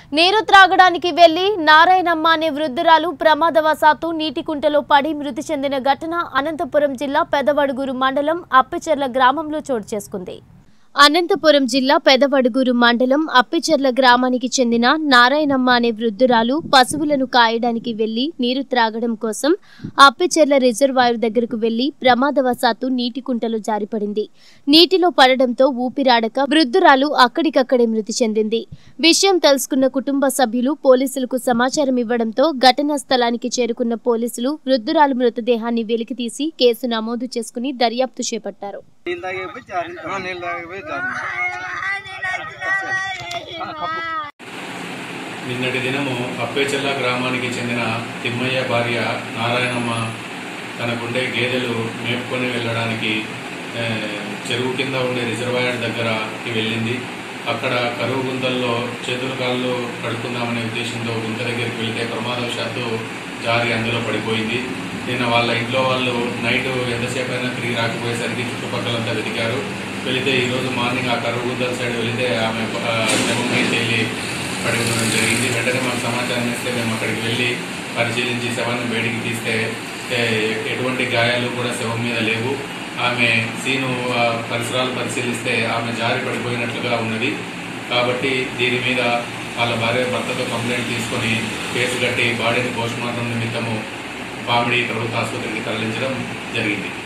నీరు త్రాగడానికి వెళ్లి నారాయణమ్మ అనే వృద్ధురాలు ప్రమాదవశాత్తు నీటి కుంటలో పడి మృతి చెందిన ఘటన అనంతపురం జిల్లా పెదవడుగురు మండలం అప్పిచెర్ల గ్రామంలో చోటు చేసుకుంది అనంతపురం జిల్లా పెదవడుగురు మండలం అప్పిచెర్ల గ్రామానికి చెందిన నారాయణమ్మ అనే వృద్ధురాలు పశువులను కాయడానికి వెళ్లి నీరు త్రాగడం కోసం అప్పిచెర్ల రిజర్వాయర్ దగ్గరకు వెళ్లి ప్రమాదవశాత్తు నీటి కుంటలో జారిపడింది నీటిలో పడడంతో ఊపిరాడక వృద్ధురాలు అక్కడికక్కడే మృతి చెందింది విషయం తెలుసుకున్న కుటుంబ సభ్యులు పోలీసులకు సమాచారం ఇవ్వడంతో ఘటనా స్థలానికి చేరుకున్న పోలీసులు వృద్ధురాలు మృతదేహాన్ని వెలికితీసి కేసు నమోదు చేసుకుని దర్యాప్తు చేపట్టారు నీళ్ళు తాగిపోయి జారింది ఆ, నీళ్ళు తాగిపోయి జారింది. నిన్నటి దినము అప్పేచెల్ల గ్రామానికి చెందిన తిమ్మయ్య భార్య నారాయణమ్మ తనకుండే గేదెలు మేపుకొని వెళ్ళడానికి ఆ, చెరువు కింద ఉండే రిజర్వాయర్ దగ్గరకి వెళ్ళింది అక్కడ కరువు గుంతల్లో చేతులు కాళ్ళు కడుక్కుందామనే ఉద్దేశంతో గుంత దగ్గరికి వెళితే ప్రమాదవశాత్తు జారి అందులో పడిపోయింది నిన్న వాళ్ళ ఇంట్లో వాళ్ళు నైట్ ఎంతసేపు అయినా తిరిగి రాకపోయేసరికి చుట్టుపక్కలంతా వెతికారు వెళితే ఈరోజు మార్నింగ్ ఆ కరువు గుంతల సైడ్ వెళితే ఆమె ఆ, శవం మీద తేలి పడి ఉండడం జరిగింది వెంటనే మాకు సమాచారం ఇస్తే మేము అక్కడికి వెళ్ళి పరిశీలించి శవాన్ని బయటికి తీస్తే ఏ, ఎటువంటి గాయాలు కూడా శవం మీద లేవు ఆమె సీను ఆ, పరిసరాలు పరిశీలిస్తే ఆమె జారి పడిపోయినట్లుగా ఉన్నది కాబట్టి దీని మీద వాళ్ళ భార్య భర్తతో కంప్లైంట్ తీసుకొని కేసు కట్టి బాడీని పోస్ట్మార్టం నిమిత్తము పామిడి ప్రభుత్వ ఆసుపత్రికి తరలించడం జరిగింది